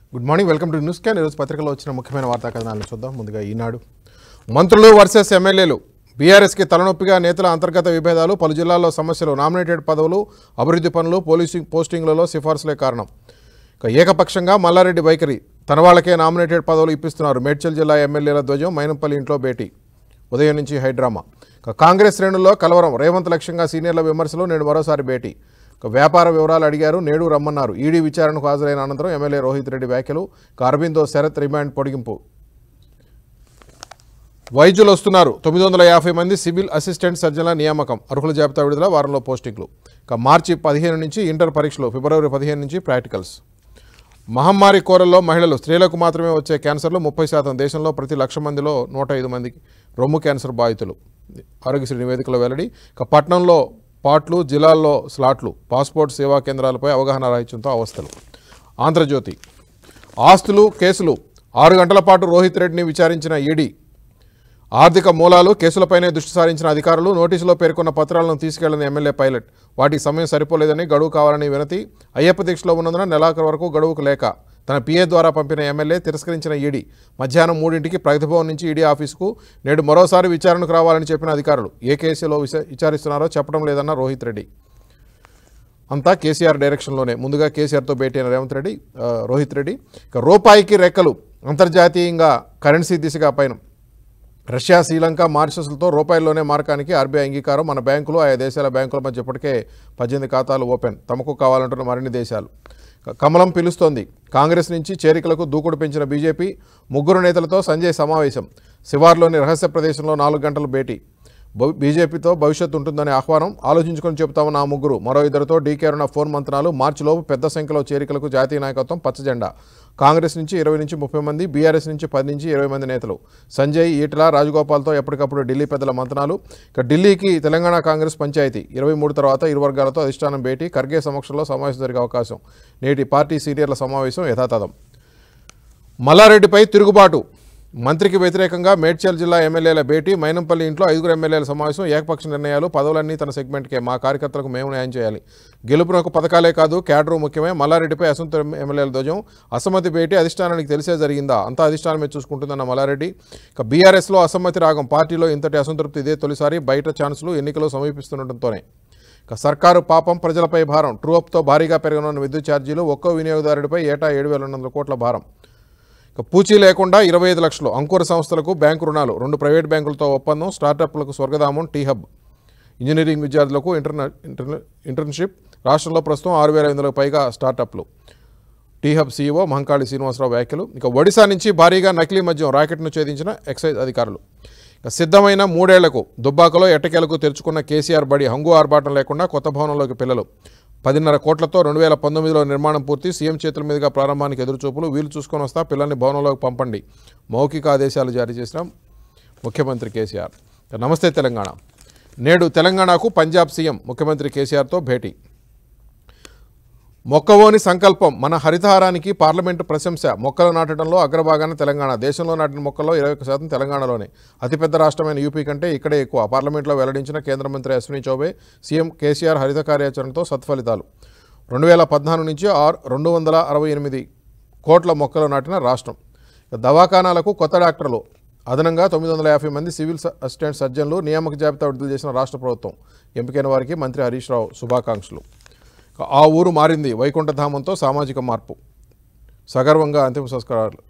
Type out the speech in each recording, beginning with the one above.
good morning welcome to news can ఈరోజు పత్రికలో వచ్చిన ముఖ్యమైన వార్తా కథనాలను చూద్దాం ముందుగా ఈనాడు మంత్రులు వర్సెస్ ఎమ్మెల్యేలు బీఆర్ఎస్కి తలనొప్పిగా నేతల అంతర్గత విభేదాలు పలు జిల్లాల్లో సమస్యలు నామినేటెడ్ పదవులు అభివృద్ధి పనులు పోలీసింగ్ పోస్టింగ్లలో సిఫార్సులే కారణం ఇక ఏకపక్షంగా మల్లారెడ్డి వైఖరి తన వాళ్ళకే నామినేటెడ్ పదవులు ఇప్పిస్తున్నారు మేడ్చల్ జిల్లా ఎమ్మెల్యేల ధ్వజం మైనంపల్లి ఇంట్లో భేటీ ఉదయం నుంచి హైడ్రామా ఇక కాంగ్రెస్ శ్రేణుల్లో కలవరం రేవంత్ లక్ష్యంగా సీనియర్ల విమర్శలు నేడు మరోసారి భేటీ ఇక వ్యాపార వివరాలు అడిగారు నేడు రమ్మన్నారు ఈడీ విచారణకు హాజరైన అనంతరం ఎమ్మెల్యే రోహిత్ రెడ్డి వ్యాఖ్యలు ఇక అరవిందో శరత్ రిమాండ్ పొడిగింపు వైద్యులు వస్తున్నారు తొమ్మిది వందల యాభై మంది సివిల్ అసిస్టెంట్ సర్జన్ల నియామకం అర్హుల జాబితా విడుదల వారంలో పోస్టింగ్లు ఇక మార్చి పదిహేను నుంచి ఇంటర్ పరీక్షలు ఫిబ్రవరి పదిహేను నుంచి ప్రాక్టికల్స్ మహమ్మారి కోరల్లో మహిళలు స్త్రీలకు మాత్రమే వచ్చే క్యాన్సర్లు ముప్పై శాతం దేశంలో ప్రతి లక్ష మందిలో నూట ఐదు మందికి రొమ్ము క్యాన్సర్ బాధితులు ఆరోగ్యశ్రీ నివేదికలో వెల్లడి ఇక పట్నంలో పాట్లు జిల్లాల్లో స్లాట్లు పాస్పోర్ట్ సేవా కేంద్రాలపై అవగాహన రాహిత్యంతో అవస్థలు ఆంధ్రజ్యోతి ఆస్తులు కేసులు ఆరు గంటల పాటు రోహిత్ రెడ్డిని విచారించిన ఈడీ ఆర్థిక మూలాలు కేసులపైనే దృష్టి సారించిన అధికారులు నోటీసులో పేర్కొన్న పత్రాలను తీసుకెళ్లిన ఎమ్మెల్యే పైలట్ వాటికి సమయం సరిపోలేదని గడువు కావాలని వినతి అయ్యప్ప దీక్షలో ఉన్నందున నెలాఖరు వరకు గడువుకు లేక తన పిఏ ద్వారా పంపిన ఎమ్మెల్యే తిరస్కరించిన ఈడీ మధ్యాహ్నం మూడింటికి ప్రగతిభవన్ నుంచి ఈడీ ఆఫీసుకు నేడు మరోసారి విచారణకు రావాలని చెప్పిన అధికారులు ఏ కేసులో విచ- విచారిస్తున్నారో చెప్పడం లేదన్న రోహిత్ రెడ్డి అంతా కేసీఆర్ డైరెక్షన్లోనే ముందుగా కేసీఆర్తో భేటీ అయిన రేవంత్ రెడ్డి ఆ, రోహిత్ రెడ్డి ఇక రూపాయికి రెక్కలు అంతర్జాతీయంగా కరెన్సీ దిశగా పయనం రష్యా శ్రీలంక మారిషస్లతో రూపాయల్లోనే మార్కానికి ఆర్బీఐ అంగీకారం మన బ్యాంకులు ఆయా దేశాల బ్యాంకుల మధ్య ఇప్పటికే పద్దెనిమిది ఖాతాలు ఓపెన్ తమకు కావాలంటున్న మరిన్ని దేశాలు క- కమలం పిలుస్తోంది కాంగ్రెస్ నుంచి చేరికలకు దూకుడు పెంచిన బీజేపీ ముగ్గురు నేతలతో సంజయ్ సమావేశం శివార్లోని రహస్య ప్రదేశంలో నాలుగు గంటలు భేటీ భవి- బీజేపీతో భవిష్యత్తు ఉంటుందనే ఆహ్వానం ఆలోచించుకొని చెబుతామన్న ఆ ముగ్గురు మరో ఇద్దరితో డీకే అరుణ ఫోన్ మంత్రాలు మార్చిలోపు పెద్ద సంఖ్యలో చేరికలకు జాతీయ నాయకత్వం పచ్చజెండా కాంగ్రెస్ నుంచి ఇరవై నుంచి ముప్పై మంది బీఆర్ఎస్ నుంచి పది నుంచి ఇరవై మంది నేతలు సంజయ్ ఈటల రాజగోపాల్తో ఎప్పటికప్పుడు ఢిల్లీ పెద్దల మంత్రాలు ఇక ఢిల్లీకి తెలంగాణ కాంగ్రెస్ పంచాయతీ ఇరవై మూడు తర్వాత ఇరు వర్గాలతో అధిష్టానం భేటీ ఖర్గే సమక్షంలో సమావేశం జరిగే అవకాశం నేటి పార్టీ సీనియర్ల సమావేశం యథాతథం మల్లారెడ్డిపై తిరుగుబాటు మంత్రికి వ్యతిరేకంగా మేడ్చల్ జిల్లా ఎమ్మెల్యేల భేటీ మైనంపల్లి ఇంట్లో ఐదుగురు ఎమ్మెల్యేల సమావేశం ఏకపక్ష నిర్ణయాలు పదవులన్నీ తన సెగ్మెంట్కే మా కార్యకర్తలకు మేము న్యాయం చేయాలి గెలుపునకు పథకాలే కాదు క్యాడరు ముఖ్యమే మల్లారెడ్డిపై అసంతృప్త ఎమ్మెల్యేల ధ్వజం అసమ్మతి భేటీ అధిష్టానానికి తెలిసే జరిగిందా అంతా అధిష్టానమే చూసుకుంటుందన్న మల్లారెడ్డి ఇక బీఆర్ఎస్లో అసమ్మతి రాగం పార్టీలో ఇంతటి అసంతృప్తి ఇదే తొలిసారి బయట ఛాన్సులు ఎన్నికలు సమీపిస్తుండటంతోనే ఇక సర్కారు పాపం ప్రజలపై భారం ట్రూఅప్తో భారీగా పెరగనున్న విద్యుత్ ఛార్జీలు ఒక్కో వినియోగదారుడిపై ఏటా ఏడు వేల రెండు వందల కోట్ల భారం ఇక పూచీ లేకుండా ఇరవై ఐదు లక్షలు అంకుర సంస్థలకు బ్యాంకు రుణాలు రెండు ప్రైవేట్ బ్యాంకులతో ఒప్పందం స్టార్టప్లకు స్వర్గధామం టీ హబ్ ఇంజనీరింగ్ విద్యార్థులకు ఇంటర్న ఇంటర్న ఇంటర్న్షిప్ రాష్ట్రంలో ప్రస్తుతం ఆరు వేల ఐదు వందలకు పైగా స్టార్టప్లు T hub CEO Mahankali Srinivasarao వ్యాఖ్యలు ఇక ఒడిశా నుంచి భారీగా నకిలీ మద్యం రాకెట్ను ఛేదించిన ఎక్సైజ్ అధికారులు ఇక సిద్ధమైన మూడేళ్లకు దుబ్బాకలో ఎట్టకేలకు తెరుచుకున్న కేసీఆర్ బడి హంగు ఆర్భాటం లేకుండా కొత్త భవనంలోకి పిల్లలు పదిన్నర కోట్లతో రెండు వేల పంతొమ్మిదిలో నిర్మాణం పూర్తి సీఎం చేతుల మీదుగా ప్రారంభానికి ఎదురుచూపులు వీలు చూసుకొని వస్తా పిల్లల్ని భవనంలోకి పంపండి మౌఖిక ఆదేశాలు జారీ చేసిన ముఖ్యమంత్రి కేసీఆర్ ఇక నమస్తే తెలంగాణ నేడు తెలంగాణకు పంజాబ్ సీఎం ముఖ్యమంత్రి కేసీఆర్తో భేటీ మొక్కవోని సంకల్పం మన హరితహారానికి పార్లమెంటు ప్రశంస మొక్కలు నాటడంలో అగ్రభాగాన తెలంగాణ దేశంలో నాటిన మొక్కల్లో ఇరవై ఒక్క శాతం తెలంగాణలోనే అతిపెద్ద రాష్ట్రమైన యూపీ కంటే ఇక్కడే ఎక్కువ పార్లమెంట్లో వెల్లడించిన కేంద్ర మంత్రి అశ్విని చౌబే సీఎం కేసీఆర్ హరిత కార్యాచరణతో సత్ఫలితాలు రెండు వేల పద్నాలుగు నుంచి ఆరు రెండు వందల అరవై ఎనిమిది కోట్ల మొక్కలు నాటిన రాష్ట్రం ఇక దవాఖానాలకు కొత్త డాక్టర్లు అదనంగా తొమ్మిది వందల యాభై మంది సివిల్ స- అసిస్టెంట్ సర్జన్లు నియామక జాబితా విడుదల చేసిన రాష్ట్ర ప్రభుత్వం ఎంపికైన వారికి మంత్రి హరీష్ రావు శుభాకాంక్షలు ఇక ఆ ఊరు మారింది వైకుంఠధామంతో సామాజిక మార్పు సగర్వంగా అంతిమ సంస్కారాలు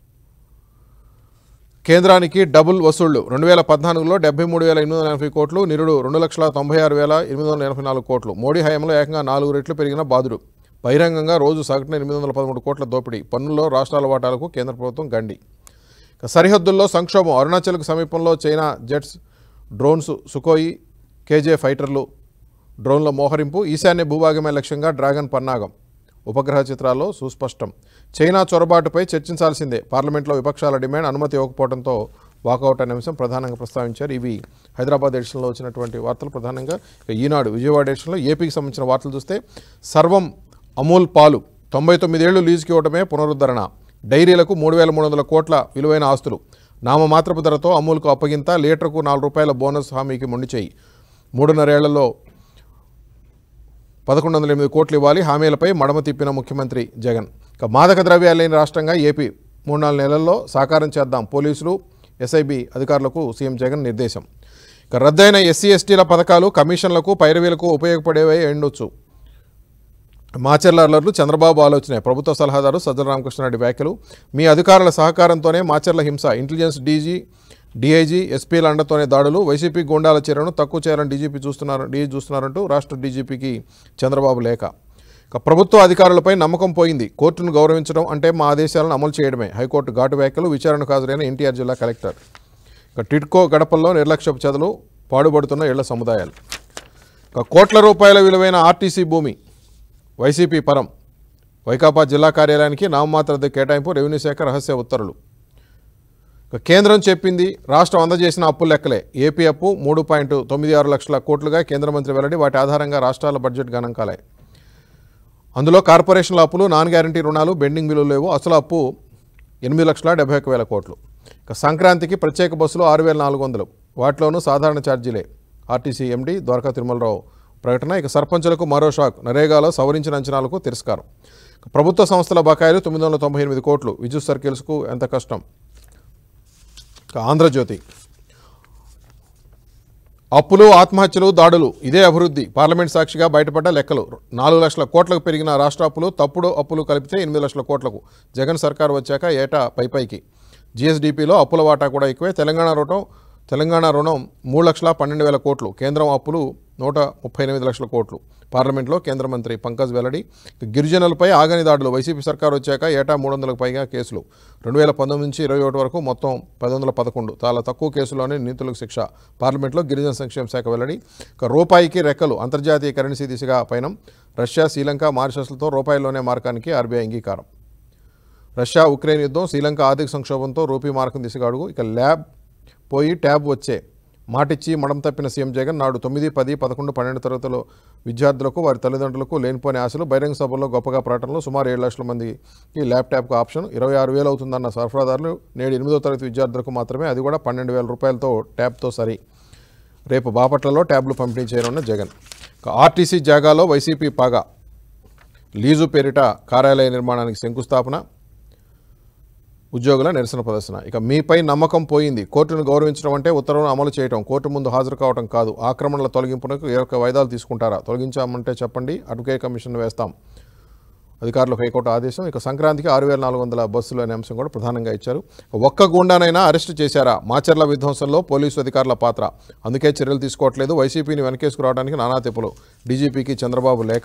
కేంద్రానికి డబుల్ వసూళ్లు రెండు వేల పద్నాలుగులో డెబ్బై మూడు వేల ఎనిమిది వందల ఎనభై కోట్లు నిరుడు రెండు లక్షల తొంభై ఆరు వేల ఎనిమిది వందల ఎనభై నాలుగు కోట్లు మోడీ హయాంలో ఏకంగా నాలుగు రెట్లు పెరిగిన బాధుడు బహిరంగంగా రోజు సగటున ఎనిమిది వందల పదమూడు కోట్ల దోపిడీ పన్నుల్లో రాష్ట్రాల వాటాలకు కేంద్ర ప్రభుత్వం గండి ఇక సరిహద్దుల్లో సంక్షోభం అరుణాచల్కు సమీపంలో China jets drones Sukhoi KJ ఫైటర్లు డ్రోన్ల మోహరింపు ఈశాన్య భూభాగమే లక్ష్యంగా డ్రాగన్ పన్నాగం ఉపగ్రహ చిత్రాల్లో సుస్పష్టం చైనా చొరబాటుపై చర్చించాల్సిందే పార్లమెంట్లో విపక్షాల డిమాండ్ అనుమతి ఇవ్వకపోవడంతో వాకౌట్ అనే అంశం ప్రధానంగా ప్రస్తావించారు ఇవి హైదరాబాద్ ఎడిషన్లో వచ్చినటువంటి వార్తలు ప్రధానంగా ఇక ఈనాడు విజయవాడ ఎడిషన్లో ఏపీకి సంబంధించిన వార్తలు చూస్తే సర్వం అమూల్ పాలు తొంభై తొమ్మిదేళ్లు లీజుకి ఇవ్వడమే పునరుద్ధరణ డైరీలకు మూడు వేల మూడు వందల కోట్ల విలువైన ఆస్తులు నామమాత్రపు ధరతో అమూల్కు అప్పగింత లీటర్కు నాలుగు రూపాయల బోనస్ హామీకి మొండి చేయి మూడున్నరేళ్లలో పదకొండు వందల ఎనిమిది కోట్లు ఇవ్వాలి హామీలపై మడమ తిప్పిన ముఖ్యమంత్రి జగన్ ఇక మాదక ద్రవ్యాలు లేని రాష్ట్రంగా ఏపీ మూడు నాలుగు నెలల్లో సాకారం చేద్దాం పోలీసులు ఎస్ఐబి అధికారులకు సీఎం జగన్ నిర్దేశం ఇక రద్దయిన ఎస్సీ ఎస్టీల పథకాలు కమిషన్లకు పైరవీలకు ఉపయోగపడేవే ఎండొచ్చు మాచర్ల అల్లర్లు చంద్రబాబు ఆలోచనే ప్రభుత్వ సలహాదారు సజ్జల రామకృష్ణారెడ్డి వ్యాఖ్యలు మీ అధికారుల సహకారంతోనే మాచర్ల హింస ఇంటెలిజెన్స్ డీజీ డీఐజీ ఎస్పీల అండతోనే దాడులు వైసీపీ గూండాల చర్యను తక్కువ చేయాలని డీజీపీ చూస్తున్నారు డీజీ చూస్తున్నారంటూ రాష్ట్ర డీజీపీకి చంద్రబాబు లేఖ ఇక ప్రభుత్వ అధికారులపై నమ్మకం పోయింది కోర్టును గౌరవించడం అంటే మా ఆదేశాలను అమలు చేయడమే హైకోర్టు ఘాటు వ్యాఖ్యలు విచారణకు హాజరైన ఎన్టీఆర్ జిల్లా కలెక్టర్ ఇక టిడ్కో గడపల్లో నిర్లక్ష్యపు చదులు పాడుపడుతున్న ఇళ్ల సముదాయాలు ఇక కోట్ల రూపాయల విలువైన ఆర్టీసీ భూమి వైసీపీ పరం వైకాపా జిల్లా కార్యాలయానికి నామమాత్ర అద్దె కేటాయింపు రెవెన్యూ శాఖ రహస్య ఉత్తర్వులు ఇక కేంద్రం చెప్పింది రాష్ట్రం అందజేసిన అప్పుల లెక్కలే ఏపీ అప్పు మూడు పాయింట్ తొమ్మిది ఆరు లక్షల కోట్లుగా కేంద్ర మంత్రి వెల్లడి వాటి ఆధారంగా రాష్ట్రాల బడ్జెట్ గణాంకాలే అందులో కార్పొరేషన్ల అప్పులు నాన్ గ్యారంటీ రుణాలు బెండింగ్ బిల్లులు లేవు అసలు అప్పు ఎనిమిది లక్షల డెబ్బై ఒక్క వేల కోట్లు ఇక సంక్రాంతికి ప్రత్యేక బస్సులు ఆరు వేల నాలుగు వందలు వాటిలోనూ సాధారణ ఛార్జీలే ఆర్టీసీ ఎండీ ద్వారకా తిరుమలరావు ప్రకటన ఇక సర్పంచులకు మరో షాక్ నరేగాలో సవరించిన అంచనాలకు తిరస్కారం ఇక ప్రభుత్వ సంస్థల బకాయిలు తొమ్మిది వందల తొంభై ఎనిమిది కోట్లు విద్యుత్ సర్కిల్స్కు ఎంత కష్టం ఇక ఆంధ్రజ్యోతి అప్పులు ఆత్మహత్యలు దాడులు ఇదే అభివృద్ధి పార్లమెంట్ సాక్షిగా బయటపడ్డ లెక్కలు నాలుగు లక్షల కోట్లకు పెరిగిన రాష్ట్ర అప్పులు తప్పుడు అప్పులు కలిపితే ఎనిమిది లక్షల కోట్లకు జగన్ సర్కార్ వచ్చాక ఏటా పైపైకి జిఎస్డిపిలో అప్పుల వాటా కూడా ఎక్కువే తెలంగాణ రుణం తెలంగాణ రుణం మూడు లక్షల పన్నెండు వేల కోట్లు కేంద్రం అప్పులు నూట ముప్పై ఎనిమిది లక్షల కోట్లు పార్లమెంట్లో కేంద్ర మంత్రి పంకజ్ వెల్లడి గిరిజనులపై ఆగని దాడులు వైసీపీ సర్కార్ వచ్చాక ఏటా మూడు వందలకు పైగా కేసులు రెండు వేల పంతొమ్మిది నుంచి ఇరవై ఒకటి వరకు మొత్తం పది వందల పదకొండు చాలా తక్కువ కేసుల్లోనే నీతులకు శిక్ష పార్లమెంట్లో గిరిజన సంక్షేమ శాఖ వెల్లడి ఇక రూపాయికి రెక్కలు అంతర్జాతీయ కరెన్సీ దిశగా పయనం రష్యా శ్రీలంక మారిషస్లతో రూపాయిలోనే మార్కానికి ఆర్బీఐ అంగీకారం రష్యా ఉక్రెయిన్ యుద్ధం శ్రీలంక ఆర్థిక సంక్షోభంతో రూపీ మార్కం దిశగా అడుగు ఇక ల్యాబ్ పోయి ట్యాబ్ వచ్చే మాటిచ్చి మడం తప్పిన సీఎం జగన్ నాడు తొమ్మిది పది పదకొండు పన్నెండు తరగతులు విద్యార్థులకు వారి తల్లిదండ్రులకు లేనిపోని ఆశలు బహిరంగ సభల్లో గొప్పగా ప్రకటనలు సుమారు ఏడు లక్షల మందికి ల్యాప్టాప్కు ఆప్షన్ ఇరవై ఆరు వేలు అవుతుందన్న సరఫరాదారులు నేడు ఎనిమిదో తరగతి విద్యార్థులకు మాత్రమే అది కూడా పన్నెండు వేల రూపాయలతో ట్యాబ్తో సరి రేపు బాపట్లలో ట్యాబ్లు పంపిణీ చేయనున్న జగన్ ఇక ఆర్టీసీ జాగాలో వైసీపీ పాగా లీజు పేరిట కార్యాలయ నిర్మాణానికి శంకుస్థాపన ఉద్యోగుల నిరసన ప్రదర్శన ఇక మీపై నమ్మకం పోయింది కోర్టును గౌరవించడం అంటే ఉత్తర్వును అమలు చేయడం కోర్టు ముందు హాజరు కావడం కాదు ఆక్రమణల తొలగింపునకు ఏ ఒక్క వాయిదాలు తీసుకుంటారా తొలగించామంటే చెప్పండి అటుకే కమిషన్ వేస్తాం అధికారులకు హైకోర్టు ఆదేశం ఇక సంక్రాంతికి ఆరు వేల నాలుగు వందల బస్సులు అనే అంశం కూడా ప్రధానంగా ఇచ్చారు ఒక్క గుండానైనా అరెస్టు చేశారా మాచర్ల విధ్వంసంలో పోలీసు అధికారుల పాత్ర అందుకే చర్యలు తీసుకోవట్లేదు వైసీపీని వెనకేసుకురావడానికి నానా తిప్పులు డీజీపీకి చంద్రబాబు లేఖ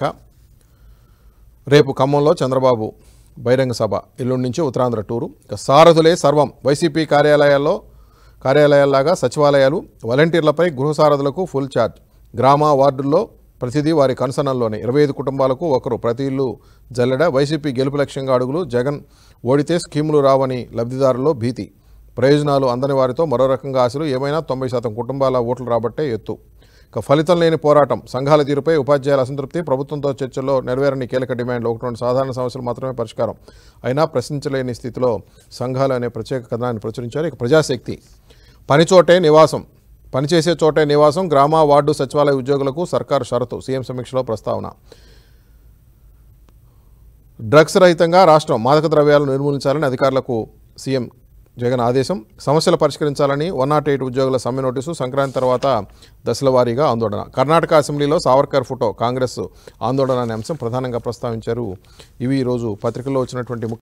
రేపు ఖమ్మంలో చంద్రబాబు బహిరంగ సభ ఎల్లుండి నుంచి ఉత్తరాంధ్ర టూరు ఇక సారథులే సర్వం వైసీపీ కార్యాలయాల్లో కార్యాలయాల్లాగా సచివాలయాలు వాలంటీర్లపై గృహ సారథులకు ఫుల్ ఛార్జ్ గ్రామ వార్డుల్లో ప్రతిదీ వారి కన్సనల్లోనే ఇరవై ఐదు కుటుంబాలకు ఒకరు ప్రతి ఇల్లు జల్లెడ వైసీపీ గెలుపు లక్ష్యంగా అడుగులు జగన్ ఓడితే స్కీములు రావని లబ్ధిదారుల్లో భీతి ప్రయోజనాలు అందని వారితో మరో రకంగా ఆశలు ఏమైనా తొంభై శాతం కుటుంబాల ఓట్లు రాబట్టే ఎత్తు ఇక ఫలితం లేని పోరాటం సంఘాల తీరుపై ఉపాధ్యాయుల అసంతృప్తి ప్రభుత్వంతో చర్చల్లో నెరవేరని కీలక డిమాండ్లు ఒకటి రెండు సాధారణ సమస్యలు మాత్రమే పరిష్కారం అయినా ప్రశ్నించలేని స్థితిలో సంఘాలు అనే ప్రత్యేక కథనాన్ని ప్రచురించారు ఇక ప్రజాశక్తి పనిచోటే నివాసం పనిచేసే చోటే నివాసం గ్రామ వార్డు సచివాలయ ఉద్యోగులకు సర్కారు షరతు సీఎం సమీక్షలో ప్రస్తావన డ్రగ్స్ రహితంగా రాష్ట్రం మాదక ద్రవ్యాలను నిర్మూలించాలని అధికారులకు సీఎం జగన్ ఆదేశం సమస్యలు పరిష్కరించాలని వన్ నాట్ ఎయిట్ ఉద్యోగుల సమ్మె నోటీసు సంక్రాంతి తర్వాత దశల వారీగా ఆందోళన కర్ణాటక అసెంబ్లీలో సావర్కర్ ఫోటో కాంగ్రెస్ ఆందోళన అనే అంశం ప్రధానంగా ప్రస్తావించారు ఇవి ఈరోజు పత్రికల్లో వచ్చినటువంటి ముఖ్య